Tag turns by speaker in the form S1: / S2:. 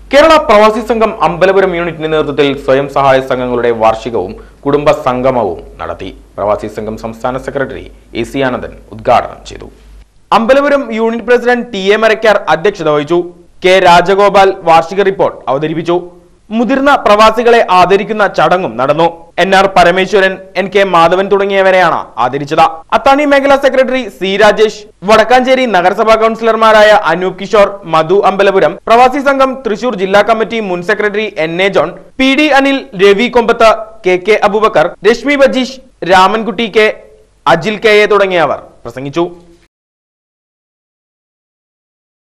S1: കേരള പ്രവാസി സംഘം അമ്പലപുരം യൂണിറ്റിന്റെ നേതൃത്വത്തിൽ സ്വയം സഹായ സംഘങ്ങളുടെ വാർഷികവും കുടുംബ സംഗമവും നടത്തി പ്രവാസി സംഘം സംസ്ഥാന സെക്രട്ടറി എ സി ആനന്ദൻ ഉദ്ഘാടനം ചെയ്തു Ambalapuram unit president T A Marakkar അധ്യക്ഷത വഹിച്ചു കെ രാജഗോപാൽ വാർഷിക റിപ്പോർട്ട് അവതരിപ്പിച്ചു മുതിർന്ന പ്രവാസികളെ ആദരിക്കുന്ന ചടങ്ങും നടന്നു N R Parameswaran N K Madhavan തുടങ്ങിയവരെയാണ് ആദരിച്ചത് അത്താണി മേഖലാ സെക്രട്ടറി സി രാജേഷ് വടക്കാഞ്ചേരി നഗരസഭാ കൗൺസിലർമാരായ അനൂപ് കിഷോർ മധു അമ്പലപുരം പ്രവാസി സംഘം തൃശൂർ ജില്ലാ കമ്മിറ്റി മുൻ secretary N A John P D Anil Ravi Kombath K K Aboobacker Rashmi Bajeesh Ramankutty K Ajil K A തുടങ്ങിയവർ പ്രസംഗിച്ചു